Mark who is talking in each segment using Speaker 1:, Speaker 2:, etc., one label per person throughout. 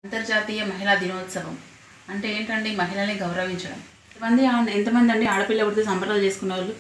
Speaker 1: అంతర్జాతీయ మహిళా దినోత్సవం అంటే ఏంటండి మహిళల్ని గౌరవించడం ఎంతమంది ఆ- ఎంతమంది అండి ఆడపిల్ల పుడితే సంబరాలు చేసుకునే వాళ్ళు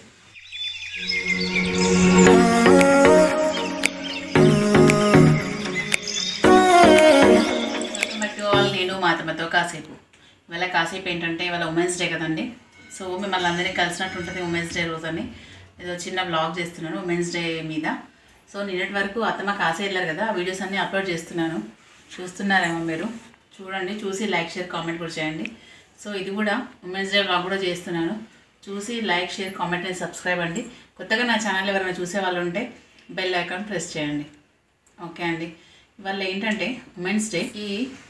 Speaker 1: వాళ్ళు నేను మాతమ్మతో కాసేపు ఇవాళ కాసేపు ఏంటంటే ఇవాళ ఉమెన్స్ డే కదండి సో మిమ్మల్ని అందరినీ కలిసినట్టు ఉంటుంది ఉమెన్స్ డే రోజు అని ఏదో చిన్న బ్లాగ్ చేస్తున్నాను ఉమెన్స్ డే మీద సో నిన్నటి వరకు అత్తమ్మ కాసే వెళ్ళారు కదా ఆ వీడియోస్ అన్నీ అప్లోడ్ చేస్తున్నాను చూస్తున్నారేమో మీరు చూడండి చూసి లైక్ షేర్ కామెంట్ కూడా చేయండి సో ఇది కూడా ఉమెన్స్ డే బ్లాగ్ కూడా చేస్తున్నాను చూసి like share comment and subscribe అండి కొత్తగా నా ఛానల్ ఎవరైనా చూసే వాళ్ళు ఉంటే బెల్ ఐకాన్ ప్రెస్ చేయండి ఓకే అండి ఇవాళ ఏంటంటే ఉమెన్స్ డే ఈ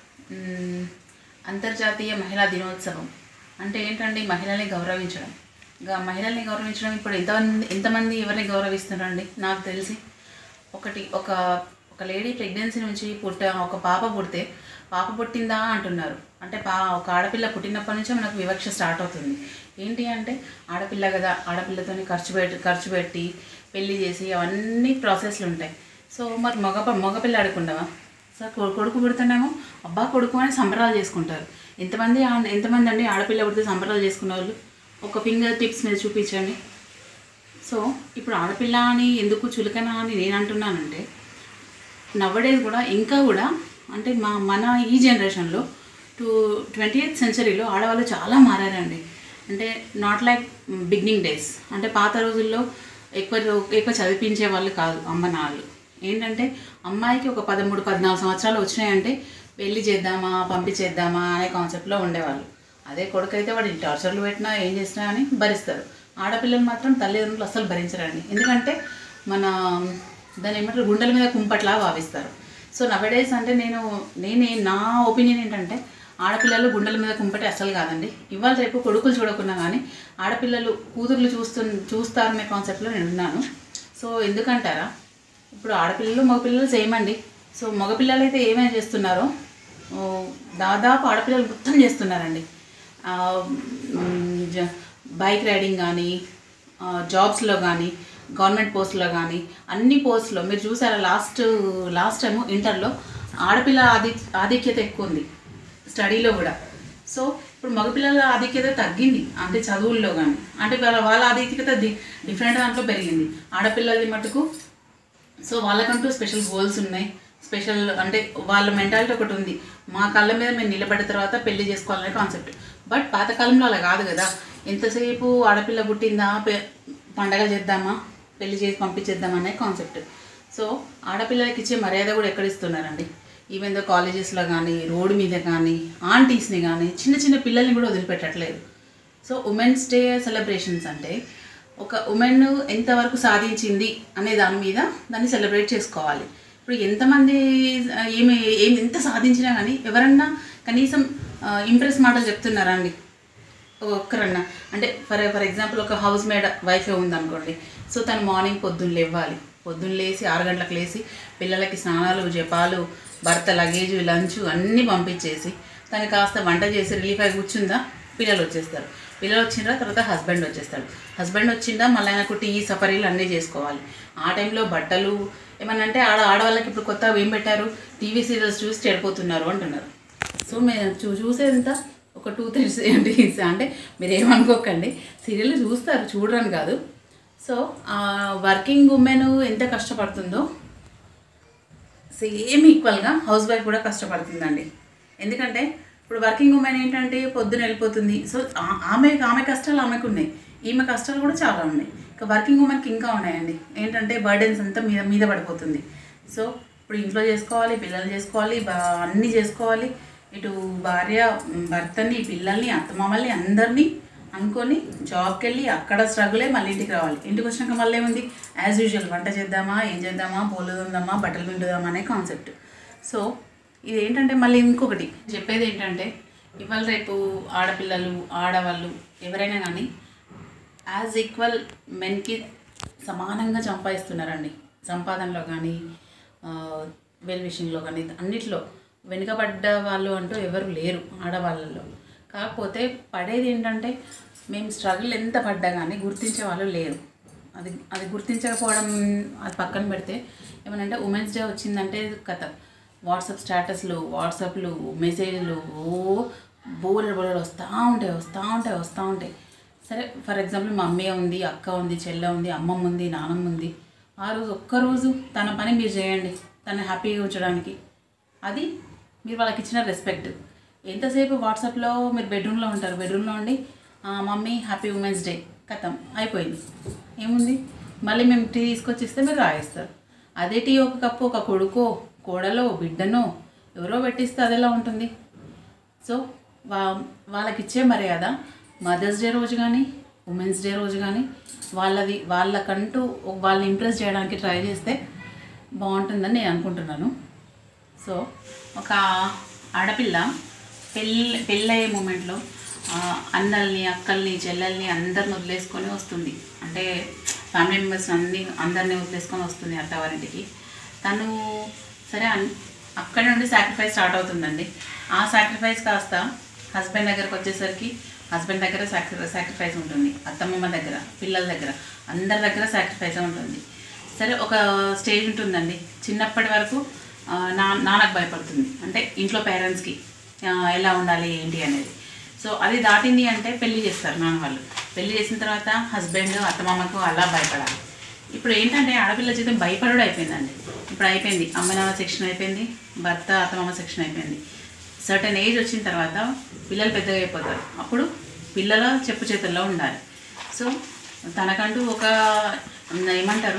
Speaker 1: మ్, అంతర్జాతీయ మహిళా దినోత్సవం అంటే ఏంటండి మహిళల్ని గౌరవించడం గా మహిళల్ని గౌరవించడం ఇప్పుడు ఎంతమంది ఎంతమంది ఎవరిని గౌరవిస్తున్నారండి నాకు తెలిసి ఒకటి ఒక ఒక లేడీ ప్రెగ్నెన్సీ నుంచి పుట్ట ఒక పాప పుడితే పాప పుట్టిందా అంటున్నారు అంటే పా ఒక ఆడపిల్ల పుట్టినప్పటి నుంచే మనకు వివక్ష స్టార్ట్ అవుతుంది ఏంటి అంటే ఆడపిల్ల కదా ఆడపిల్లతోని ఖర్చు పెట్టి ఖర్చు పెట్టి పెళ్లి చేసి అవన్నీ ప్రాసెస్లు ఉంటాయి సో మరి మగ మగపిల్ల ఆడుకుంటావా సో కొ- కొడుకు పుడితేనేమో అబ్బా కొడుకు అని సంబరాలు చేసుకుంటారు ఎంతమంది ఆ- ఎంతమంది అండి ఆడపిల్ల పుడితే సంబరాలు చేసుకునే వాళ్ళు ఒక ఫింగర్ టిప్స్ మీద చూపించండి సో ఇప్పుడు ఆడపిల్ల అని ఎందుకు చులకన అని నేను అంటున్నానంటే నవ్వడేది కూడా ఇంకా కూడా అంటే మా మన ఈ జనరేషన్లో టు ట్వంటీ ఎయిత్ సెంచరీలో ఆడవాళ్ళు చాలా మారారండి అంటే నాట్ లైక్ బిగినింగ్ డేస్ అంటే పాత రోజుల్లో ఎక్కువ రో- ఎక్కువ చదివించే వాళ్ళు కాదు అమ్మ నాళ్ళు ఏంటంటే అమ్మాయికి ఒక పదమూడు పద్నాలుగు సంవత్సరాలు వచ్చినాయంటే పెళ్లి చేద్దామా పంపించేద్దామా అనే కాన్సెప్ట్లో ఉండేవాళ్ళు అదే కొడుకు అయితే వాడు టార్చర్లు పెట్టినా ఏం చేసినా అని భరిస్తారు ఆడపిల్లలు మాత్రం తల్లిదండ్రులు అస్సలు భరించరండి ఎందుకంటే మన దాని ఏమంటారు గుండెల మీద కుంపట్లా భావిస్తారు సో నవడేస్ అంటే నేను నేనే నా ఒపీనియన్ ఏంటంటే ఆడపిల్లలు గుండెల మీద కుంపటి అస్సలు కాదండి ఇవాళ రేపు కొడుకులు చూడకున్నా కానీ ఆడపిల్లలు కూతుర్లు చూస్తు చూస్తారనే కాన్సెప్ట్లో నేను ఉన్నాను సో ఎందుకంటారా ఇప్పుడు ఆడపిల్లలు మగపిల్లలు సేమ్ అండి సో మగపిల్లలు అయితే ఏమేమి చేస్తున్నారో ఓ, దాదాపు ఆడపిల్లలు మొత్తం చేస్తున్నారండి ఆ, మ్, జ- బైక్ రైడింగ్ కానీ ఆ, జాబ్స్లో కానీ గవర్నమెంట్ పోస్ట్లో కానీ అన్ని పోస్ట్లో మీరు చూసారా లాస్ట్ లాస్ట్ టైము ఇంటర్లో ఆడపిల్ల ఆధి ఆధిక్యత ఎక్కువ ఉంది స్టడీలో కూడా సో ఇప్పుడు మగపిల్లల ఆధిక్యత తగ్గింది అంటే చదువుల్లో కానీ అంటే వాళ్ళ వాళ్ళ ఆధిక్యత డి- డిఫరెంట్ దాంట్లో పెరిగింది ఆడపిల్లలది మటుకు సో వాళ్ళకంటూ స్పెషల్ గోల్స్ ఉన్నాయి స్పెషల్ అంటే వాళ్ళ మెంటాలిటీ ఒకటి ఉంది మా కళ్ళ మీద మేము నిలబడిన తర్వాత పెళ్లి చేసుకోవాలనే కాన్సెప్ట్ బట్ పాతకాలంలో అలా కాదు కదా ఎంతసేపు ఆడపిల్ల పుట్టిందా పె- పండగ చేద్దామా పెళ్లి చేసి పంపించేద్దామా అనే కాన్సెప్ట్ సో ఆడపిల్లలకి ఇచ్చే మర్యాద కూడా ఎక్కడ ఇస్తున్నారండి ఈవెన్ దో కాలేజెస్లో కానీ రోడ్డు మీద కానీ ఆంటీస్ని కానీ చిన్న చిన్న పిల్లల్ని కూడా వదిలిపెట్టట్లేదు సో ఉమెన్స్ డే సెలబ్రేషన్స్ అంటే ఒక ఉమెన్ ఎంతవరకు సాధించింది అనే దాని మీద దాన్ని సెలబ్రేట్ చేసుకోవాలి ఇప్పుడు ఎంతమంది ఆ, ఏమి ఏమి ఎంత సాధించినా కానీ ఎవరన్నా కనీసం ఇంప్రెస్ మాటలు చెప్తున్నారా అండి ఒక్కరన్నా అంటే ఫర్ ఫర్ ఎగ్జాంపుల్ ఒక హౌస్ మేడ్ వైఫ్ ఉందనుకోండి సో తను మార్నింగ్ పొద్దున్న లేవాలి పొద్దున్న లేచి ఆరు గంటలకు లేచి పిల్లలకి స్నానాలు జపాలు భర్త లగేజ్ లంచ్ అన్నీ పంపించేసి తను కాస్త వంట చేసి రిలీఫ్ అయి కూర్చుందా పిల్లలు వచ్చేస్తారు పిల్లలు వచ్చిండ్రా తర్వాత హస్బెండ్ వచ్చేస్తాడు హస్బెండ్ వచ్చిందా మళ్ళీ ఆయనకు టీ సఫరీలు అన్నీ చేసుకోవాలి ఆ టైంలో బట్టలు ఏమన్నా అంటే ఆడ ఆడవాళ్ళకి ఇప్పుడు కొత్తగా ఏం పెట్టారు టీవీ సీరియల్స్ చూసి చెడిపోతున్నారు అంటున్నారు సో మేము చూ చూసేంత ఒక టూ త్రీ డేస్ అంటే మీరు ఏమనుకోకండి సీరియల్ చూస్తారు చూడరని కాదు సో వర్కింగ్ ఉమెన్ ఎంత కష్టపడుతుందో సేమ్ ఈక్వల్గా హౌస్ వైఫ్ కూడా కష్టపడుతుందండి ఎందుకంటే ఇప్పుడు వర్కింగ్ ఉమెన్ ఏంటంటే పొద్దున వెళ్ళిపోతుంది సో ఆ- ఆమె ఆమె కష్టాలు ఆమెకు ఉన్నాయి ఈమె కష్టాలు కూడా చాలా ఉన్నాయి ఇక వర్కింగ్ ఉమెన్కి ఇంకా ఉన్నాయండి ఏంటంటే బర్డెన్స్ అంతా మీద మీద పడిపోతుంది సో ఇప్పుడు ఇంట్లో చేసుకోవాలి పిల్లలు చేసుకోవాలి బా- అన్నీ చేసుకోవాలి ఇటు భార్య భర్తని పిల్లల్ని అత్తమామల్ని అందరినీ అనుకొని జాబ్కి వెళ్ళి అక్కడ స్ట్రగులే మళ్ళీ ఇంటికి రావాలి ఇంటికి వచ్చినాక మళ్ళీ ఏముంది యాజ్ యూజువల్ వంట చేద్దామా ఏం చేద్దామా పూలు ఉందామా బట్టలు పిండుదామా అనే కాన్సెప్ట్ సో ఇది ఏంటంటే మళ్ళీ ఇంకొకటి చెప్పేది ఏంటంటే ఇవాళ రేపు ఆడపిల్లలు ఆడవాళ్ళు ఎవరైనా కానీ యాజ్ ఈక్వల్ మెన్కి సమానంగా సంపాదిస్తున్నారండి సంపాదనలో కానీ వెల్ విషయంలో కానీ అన్నిట్లో వెనుకబడ్డ వాళ్ళు అంటూ ఎవరు లేరు ఆడవాళ్ళలో కాకపోతే పడేది ఏంటంటే మేము స్ట్రగుల్ ఎంత పడ్డా కానీ గుర్తించే వాళ్ళు లేరు అది అది గుర్తించకపోవడం అది పక్కన పెడితే ఏమనంటే ఉమెన్స్ డే వచ్చిందంటే కథ వాట్సాప్ స్టేటస్లు వాట్సాప్లు మెసేజ్లు ఓ బోలెడు బోలెడు వస్తూ ఉంటాయి వస్తూ ఉంటాయి వస్తూ ఉంటాయి సరే ఫర్ ఎగ్జాంపుల్ మా అమ్మయ్య ఉంది అక్క ఉంది చెల్లె ఉంది అమ్మమ్మ ఉంది నానమ్మ ఉంది ఆ రోజు ఒక్కరోజు తన పని మీరు చేయండి తను హ్యాపీగా ఉంచడానికి అది మీరు వాళ్ళకి ఇచ్చిన రెస్పెక్ట్ ఎంతసేపు వాట్సాప్లో మీరు బెడ్రూమ్లో ఉంటారు బెడ్రూమ్లో ఉండి "ఆ, మమ్మీ హ్యాపీ ఉమెన్స్ డే కథం అయిపోయింది ఏముంది మళ్ళీ మేము టీ తీసుకొచ్చి ఇస్తే మీరు రాయిస్తారు అదే టీ ఒక కప్పు ఒక కొడుకో కోడలో బిడ్డనో ఎవరో పెట్టిస్తే అది ఎలా ఉంటుంది సో వా వాళ్ళకి ఇచ్చే మర్యాద మదర్స్ డే రోజు కానీ ఉమెన్స్ డే రోజు కానీ వాళ్ళది వాళ్ళకంటూ వాళ్ళని ఇంప్రెస్ చేయడానికి ట్రై చేస్తే బాగుంటుందని నేను అనుకుంటున్నాను సో ఒక ఆడపిల్ల పెళ్ళి పెళ్ళయ్యే మూమెంట్లో ఆ, అన్నల్ని అక్కల్ని చెల్లెల్ని అందరిని వదిలేసుకొని వస్తుంది అంటే ఫ్యామిలీ మెంబర్స్ అన్ని అందరినీ వదిలేసుకొని వస్తుంది అత్తవారింటికి తను సరే అన్ అక్కడ నుండి సాక్రిఫైస్ స్టార్ట్ అవుతుందండి ఆ సాక్రిఫైస్ కాస్త హస్బెండ్ దగ్గరకు వచ్చేసరికి హస్బెండ్ దగ్గర సాక్రి సాక్రిఫైస్ ఉంటుంది అత్తమ్మ దగ్గర పిల్లల దగ్గర అందరి దగ్గర సాక్రిఫైస్ ఉంటుంది సరే ఒక స్టేజ్ ఉంటుందండి చిన్నప్పటి వరకు ఆ, నా నాన్నకు భయపడుతుంది అంటే ఇంట్లో పేరెంట్స్కి ఎలా ఉండాలి ఏంటి అనేది సో అది దాటింది అంటే పెళ్లి చేస్తారు నాన్న వాళ్ళు పెళ్లి చేసిన తర్వాత హస్బెండ్ అత్తమామకు అలా భయపడాలి ఇప్పుడు ఏంటంటే ఆడపిల్ల జీవితం భయపడడం అయిపోయిందండి ఇప్పుడు అయిపోయింది అమ్మ నాన్న సెక్షన్ అయిపోయింది భర్త అత్తమామ సెక్షన్ అయిపోయింది సర్టన్ ఏజ్ వచ్చిన తర్వాత పిల్లలు పెద్దగా అయిపోతారు అప్పుడు పిల్లల చెప్పు చేతుల్లో ఉండాలి సో తనకంటూ ఒక ఏమంటారు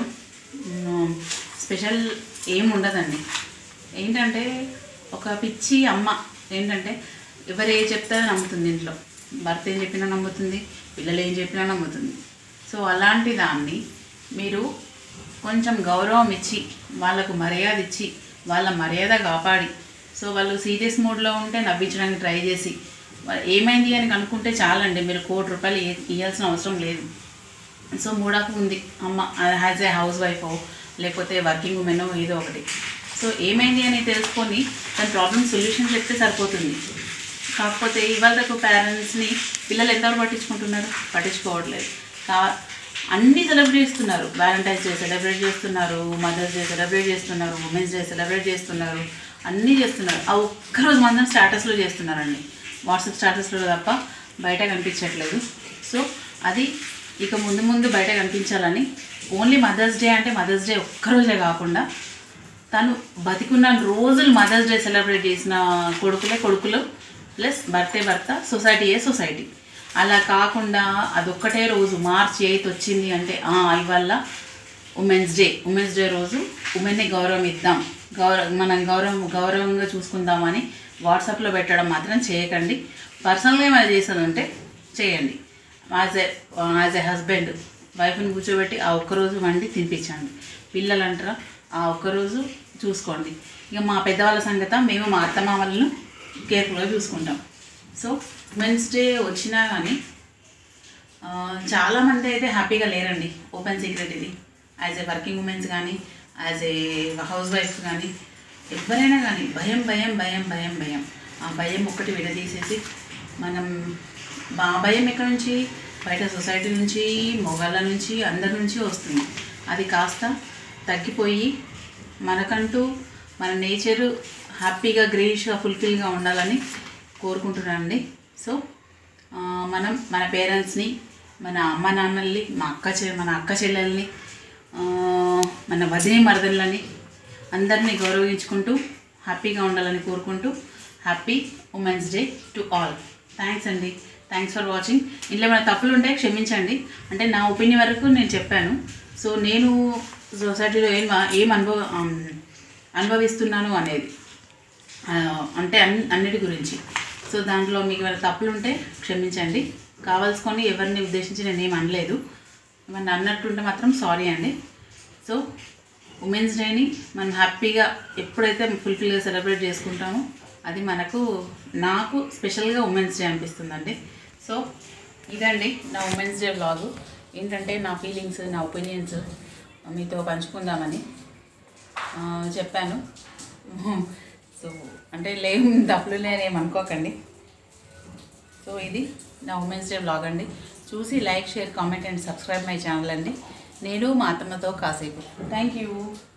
Speaker 1: మ్, స్పెషల్ ఏం ఉండదండి ఏంటంటే ఒక పిచ్చి అమ్మ ఏంటంటే ఎవరు ఏ చెప్తారో నమ్ముతుంది ఇంట్లో భర్త ఏం చెప్పినా నమ్ముతుంది పిల్లలు ఏం చెప్పినా నమ్ముతుంది సో అలాంటి దాన్ని మీరు కొంచెం గౌరవం ఇచ్చి వాళ్ళకు మర్యాద ఇచ్చి వాళ్ళ మర్యాద కాపాడి సో వాళ్ళు సీరియస్ మూడ్లో ఉంటే నవ్వించడానికి ట్రై చేసి వా- ఏమైంది అని కనుక్కుంటే చాలండి మీరు కోటి రూపాయలు ఇ- ఇవ్వాల్సిన అవసరం లేదు సో మూడాకు ఉంది అమ్మ యాజ్ ఏ హౌస్ వైఫ్ లేకపోతే వర్కింగ్ ఉమెన్ ఏదో ఒకటి సో ఏమైంది అని తెలుసుకొని దాని ప్రాబ్లమ్ సొల్యూషన్ చెప్తే సరిపోతుంది కాకపోతే ఇవాళ రేపు పేరెంట్స్ని పిల్లలు ఎంతవరకు పట్టించుకుంటున్నారు పట్టించుకోవట్లేదు కా అన్నీ సెలబ్రేట్ చేస్తున్నారు వ్యాలంటైన్స్ డే సెలబ్రేట్ చేస్తున్నారు మదర్స్ డే సెలబ్రేట్ చేస్తున్నారు ఉమెన్స్ డే సెలబ్రేట్ చేస్తున్నారు అన్నీ చేస్తున్నారు ఆ ఒక్కరోజు మాత్రం స్టేటస్లో చేస్తున్నారండి వాట్సాప్ స్టేటస్లో తప్ప బయట కనిపించట్లేదు సో అది ఇక ముందు ముందు బయట కనిపించాలని ఓన్లీ మదర్స్ డే అంటే మదర్స్ డే ఒక్కరోజే కాకుండా తను బతికున్న రోజులు మదర్స్ డే సెలబ్రేట్ చేసిన కొడుకులే కొడుకులు ప్లస్ భర్తే భర్త సొసైటీయే సొసైటీ అలా కాకుండా అదొక్కటే రోజు మార్చ్ ఎయిత్ వచ్చింది అంటే "ఆ, ఇవాళ ఉమెన్స్ డే ఉమెన్స్ డే రోజు ఉమెన్ని గౌరవం ఇద్దాం గౌరవ మనం గౌరవం గౌరవంగా చూసుకుందామని వాట్సాప్లో పెట్టడం మాత్రం చేయకండి పర్సనల్గా ఏమైనా చేసేది ఉంటే చేయండి as a as a husband వైఫ్ని కూర్చోబెట్టి ఆ ఒక్కరోజు వండి తినిపించండి పిల్లలు అంటారా ఆ ఒక్కరోజు చూసుకోండి ఇక మా పెద్దవాళ్ళ సంగత మేము మా అత్తమామలను కేర్ఫుల్గా చూసుకుంటాం సో ఉమెన్స్ డే వచ్చినా కానీ ఆ, చాలామంది అయితే హ్యాపీగా లేరండి ఓపెన్ సీక్రెట్ ఇది యాజ్ ఏ వర్కింగ్ ఉమెన్స్ కానీ యాజ్ ఏ హౌస్ వైఫ్ కానీ ఎవరైనా కానీ భయం భయం భయం భయం భయం ఆ భయం ఒక్కటి విడదీసేసి మనం ఆ భయం ఎక్కడి నుంచి బయట సొసైటీ నుంచి మొగాళ్ళ నుంచి అందరి నుంచి వస్తుంది అది కాస్త తగ్గిపోయి మనకంటూ మన నేచరు హ్యాపీగా గ్రీనిష్గా ఫుల్ఫిల్గా ఉండాలని కోరుకుంటున్నానండి సో ఆ, మనం మన పేరెంట్స్ని మన అమ్మ నాన్నల్ని మా అక్క చె మన అక్క చెల్లెల్ని ఆ, మన వదిని మరదళ్ళని అందరినీ గౌరవించుకుంటూ హ్యాపీగా ఉండాలని కోరుకుంటూ happy women's day to all thanks అండి థ్యాంక్స్ ఫర్ వాచింగ్ ఇంట్లో ఏమైనా తప్పులు ఉంటే క్షమించండి అంటే నా ఒపీనియన్ వరకు నేను చెప్పాను సో నేను సొసైటీలో ఏం ఏం అనుభవ ఆమ్, అనుభవిస్తున్నాను అనేది ఆ, అంటే అన్ని అన్నిటి గురించి సో దాంట్లో మీకు ఏమైనా తప్పులు ఉంటే క్షమించండి కావాల్సుకొని ఎవరిని ఉద్దేశించి నేను ఏం అనలేదు ఏమన్నా అన్నట్టుంటే మాత్రం సారీ అండి సో ఉమెన్స్ డేని మనం హ్యాపీగా ఎప్పుడైతే ఫుల్ఫిల్గా సెలబ్రేట్ చేసుకుంటామో అది మనకు నాకు స్పెషల్గా ఉమెన్స్ డే అనిపిస్తుందండి సో ఇదండి నా ఉమెన్స్ డే వ్లాగు ఏంటంటే నా ఫీలింగ్స్ నా ఒపీనియన్స్ మీతో పంచుకుందామని ఆ, చెప్పాను సో అంటే లేవు తప్పులు లేనేం అనుకోకండి సో ఇది నా ఉమెన్స్ డే బ్లాగ్ అండి చూసి like share comment and subscribe my channel అండి నేను మా అత్తమ్మతో కాసేపు థ్యాంక్ యూ